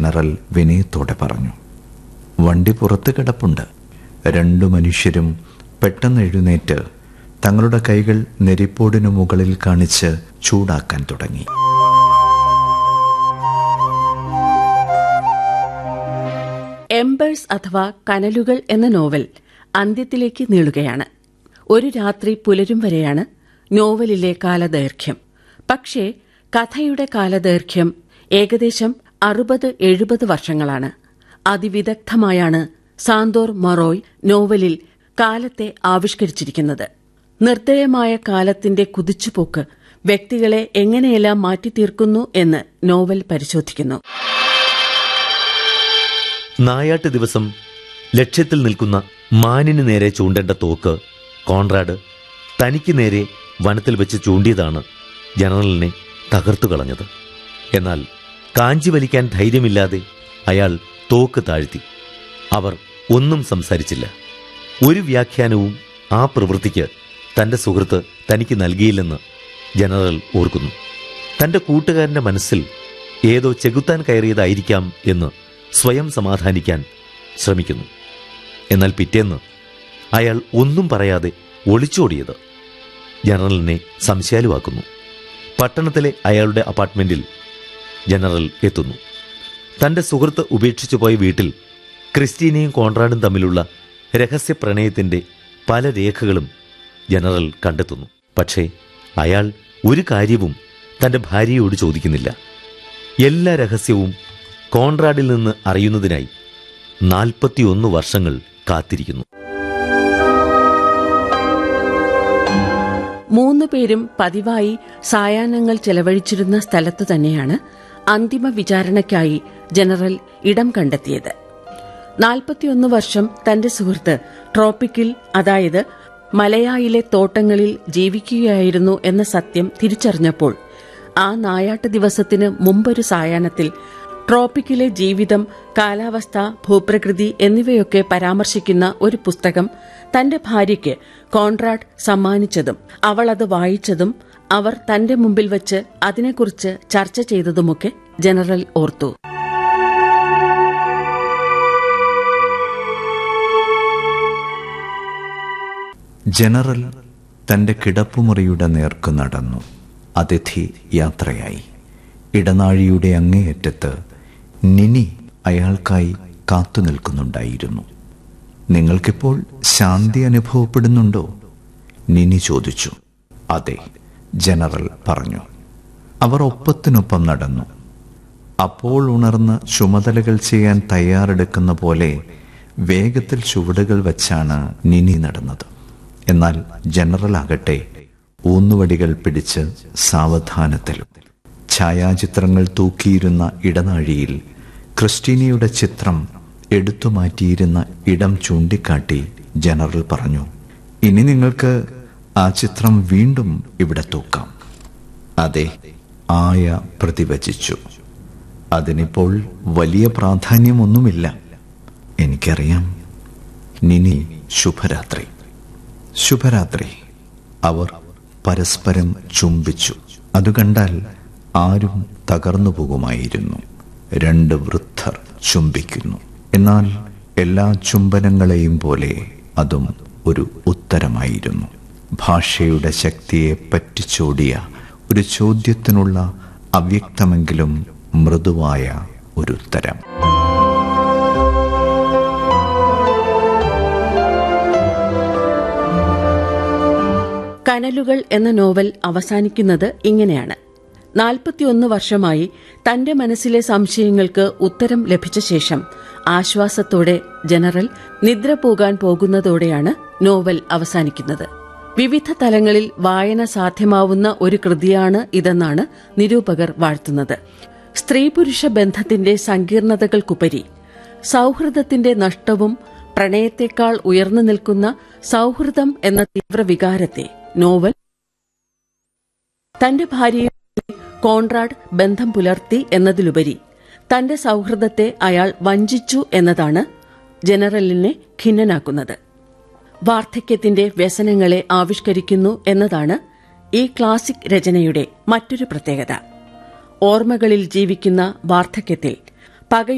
general വിനയത്തോടെ പറഞ്ഞു വണ്ടി പുറത്ത് കിടപ്പുണ്ട് രണ്ടു മനുഷ്യരും പെട്ടെന്ന് എഴുന്നേറ്റ് തങ്ങളുടെ കൈകൾ നെരിപ്പോടിനു മുകളിൽ കാണിച്ച് ചൂടാക്കാൻ തുടങ്ങി എംബേഴ്സ് അഥവാ കനലുകൾ എന്ന നോവൽ അന്ത്യത്തിലേക്ക് നീളുകയാണ് ഒരു രാത്രി പുലരും വരെയാണ് നോവലിലെ കാലദൈർഘ്യം പക്ഷേ കഥയുടെ കാലദൈർഘ്യം ഏകദേശം അറുപത് എഴുപത് വർഷങ്ങളാണ് അതിവിദഗ്ധമായാണ് സാന്തോർ മൊറോയ് നോവലിൽ കാലത്തെ ആവിഷ്കരിച്ചിരിക്കുന്നത് നിർദ്ദയമായ കാലത്തിന്റെ കുതിച്ചുപോക്ക് വ്യക്തികളെ എങ്ങനെയെല്ലാം മാറ്റിത്തീർക്കുന്നു എന്ന് നോവൽ പരിശോധിക്കുന്നു നായാട്ട് ദിവസം ലക്ഷ്യത്തിൽ നിൽക്കുന്ന മാനിന് നേരെ ചൂണ്ടേണ്ട തോക്ക് കോൺറാഡ് തനിക്ക് നേരെ വനത്തിൽ വെച്ച് ചൂണ്ടിയതാണ് ജനറലിനെ തകർത്തു കളഞ്ഞത് എന്നാൽ കാഞ്ചി വലിക്കാൻ ധൈര്യമില്ലാതെ അയാൾ തോക്ക് താഴ്ത്തി അവർ ഒന്നും സംസാരിച്ചില്ല ഒരു വ്യാഖ്യാനവും ആ പ്രവൃത്തിക്ക് തന്റെ സുഹൃത്ത് തനിക്ക് നൽകിയില്ലെന്ന് ജനറൽ ഓർക്കുന്നു തന്റെ കൂട്ടുകാരന്റെ മനസ്സിൽ ഏതോ ചെകുത്താൻ കയറിയതായിരിക്കാം എന്ന് സ്വയം സമാധാനിക്കാൻ ശ്രമിക്കുന്നു എന്നാൽ പിറ്റേന്ന് അയാൾ ഒന്നും പറയാതെ ഒളിച്ചോടിയത് ജനറലിനെ സംശയാലുവാക്കുന്നു പട്ടണത്തിലെ അയാളുടെ അപ്പാർട്ട്മെന്റിൽ ജനറൽ എത്തുന്നു തന്റെ സുഹൃത്ത് ഉപേക്ഷിച്ചു പോയ വീട്ടിൽ ക്രിസ്റ്റീനയും കോൺറാഡും തമ്മിലുള്ള രഹസ്യ പ്രണയത്തിന്റെ പല രേഖകളും ജനറൽ കണ്ടെത്തുന്നു പക്ഷേ അയാൾ ഒരു കാര്യവും തന്റെ ഭാര്യയോട് ചോദിക്കുന്നില്ല എല്ലാ രഹസ്യവും കോൺറാഡിൽ നിന്ന് അറിയുന്നതിനായി നാൽപ്പത്തിയൊന്ന് വർഷങ്ങൾ കാത്തിരിക്കുന്നു മൂന്നു പേരും പതിവായി സായാഹ്നങ്ങൾ ചെലവഴിച്ചിരുന്ന സ്ഥലത്തു തന്നെയാണ് അന്തിമ വിചാരണയ്ക്കായി ജനറൽ ഇടം കണ്ടെത്തിയത് നാൽപ്പത്തിയൊന്ന് വർഷം തന്റെ സുഹൃത്ത് ട്രോപ്പിക്കിൽ അതായത് മലയായിലെ തോട്ടങ്ങളിൽ ജീവിക്കുകയായിരുന്നു എന്ന സത്യം തിരിച്ചറിഞ്ഞപ്പോൾ ആ നായാട്ട് ദിവസത്തിന് മുമ്പൊരു സായാഹ്നത്തിൽ ട്രോപ്പിക്കിലെ ജീവിതം കാലാവസ്ഥ ഭൂപ്രകൃതി എന്നിവയൊക്കെ പരാമർശിക്കുന്ന ഒരു പുസ്തകം തന്റെ ഭാര്യയ്ക്ക് കോൺറാഡ് സമ്മാനിച്ചതും അവൾ അത് വായിച്ചതും അവർ തന്റെ മുമ്പിൽ വച്ച് അതിനെക്കുറിച്ച് ചർച്ച ചെയ്തതുമൊക്കെ ജനറൽ ഓർത്തു ജനറൽ തന്റെ കിടപ്പുമുറിയുടെ നേർക്ക് നടന്നു അതിഥി യാത്രയായി ഇടനാഴിയുടെ അങ്ങേയറ്റത്ത് നിനി അയാൾക്കായി കാത്തു നിൽക്കുന്നുണ്ടായിരുന്നു നിങ്ങൾക്കിപ്പോൾ ശാന്തി അനുഭവപ്പെടുന്നുണ്ടോ നിനി ചോദിച്ചു അതെ ജനറൽ പറഞ്ഞു അവർ ഒപ്പത്തിനൊപ്പം നടന്നു അപ്പോൾ ഉണർന്ന് ചുമതലകൾ ചെയ്യാൻ തയ്യാറെടുക്കുന്ന പോലെ വേഗത്തിൽ ചുവടുകൾ വെച്ചാണ് നിനി നടന്നത് എന്നാൽ ജനറൽ ആകട്ടെ ഊന്നുവടികൾ പിടിച്ച് സാവധാനത്തിൽ ഛായാചിത്രങ്ങൾ തൂക്കിയിരുന്ന ഇടനാഴിയിൽ ക്രിസ്റ്റീനയുടെ ചിത്രം എടുത്തു മാറ്റിയിരുന്ന ഇടം ചൂണ്ടിക്കാട്ടി ജനറൽ പറഞ്ഞു ഇനി നിങ്ങൾക്ക് ആ ചിത്രം വീണ്ടും ഇവിടെ തൂക്കാം അതെ ആയ പ്രതിവചിച്ചു അതിനിപ്പോൾ വലിയ പ്രാധാന്യമൊന്നുമില്ല എനിക്കറിയാം നിനി ശുഭരാത്രി ശുഭരാത്രി അവർ പരസ്പരം ചുംബിച്ചു അത് കണ്ടാൽ ആരും തകർന്നു പോകുമായിരുന്നു രണ്ട് വൃദ്ധർ ചുംബിക്കുന്നു എന്നാൽ എല്ലാ ചുംബനങ്ങളെയും പോലെ അതും ഒരു ഉത്തരമായിരുന്നു ഭാഷയുടെ ശക്തിയെ പറ്റിച്ചോടിയ ഒരു ചോദ്യത്തിനുള്ള അവ്യക്തമെങ്കിലും മൃദുവായ ഒരു ഉത്തരം കനലുകൾ എന്ന നോവൽ അവസാനിക്കുന്നത് ഇങ്ങനെയാണ് നാൽപ്പത്തിയൊന്ന് വർഷമായി തന്റെ മനസ്സിലെ സംശയങ്ങൾക്ക് ഉത്തരം ലഭിച്ച ശേഷം ആശ്വാസത്തോടെ ജനറൽ നിദ്ര പോകാൻ പോകുന്നതോടെയാണ് നോവൽ അവസാനിക്കുന്നത് വിവിധ തലങ്ങളിൽ വായന സാധ്യമാവുന്ന ഒരു കൃതിയാണ് ഇതെന്നാണ് നിരൂപകർ വാഴ്ത്തുന്നത് സ്ത്രീ പുരുഷ ബന്ധത്തിന്റെ സങ്കീർണതകൾക്കുപരി സൗഹൃദത്തിന്റെ നഷ്ടവും പ്രണയത്തെക്കാൾ ഉയർന്നു നിൽക്കുന്ന സൗഹൃദം എന്ന തീവ്ര വികാരത്തെ നോവൽ തന്റെ ഭാര്യയെ കോൺറാഡ് ബന്ധം പുലർത്തി എന്നതിലുപരി തന്റെ സൗഹൃദത്തെ അയാൾ വഞ്ചിച്ചു എന്നതാണ് ജനറലിനെ ഖിന്നനാക്കുന്നത് വാർദ്ധക്യത്തിന്റെ വ്യസനങ്ങളെ ആവിഷ്കരിക്കുന്നു എന്നതാണ് ഈ ക്ലാസിക് രചനയുടെ മറ്റൊരു പ്രത്യേകത ഓർമ്മകളിൽ ജീവിക്കുന്ന വാർദ്ധക്യത്തിൽ പക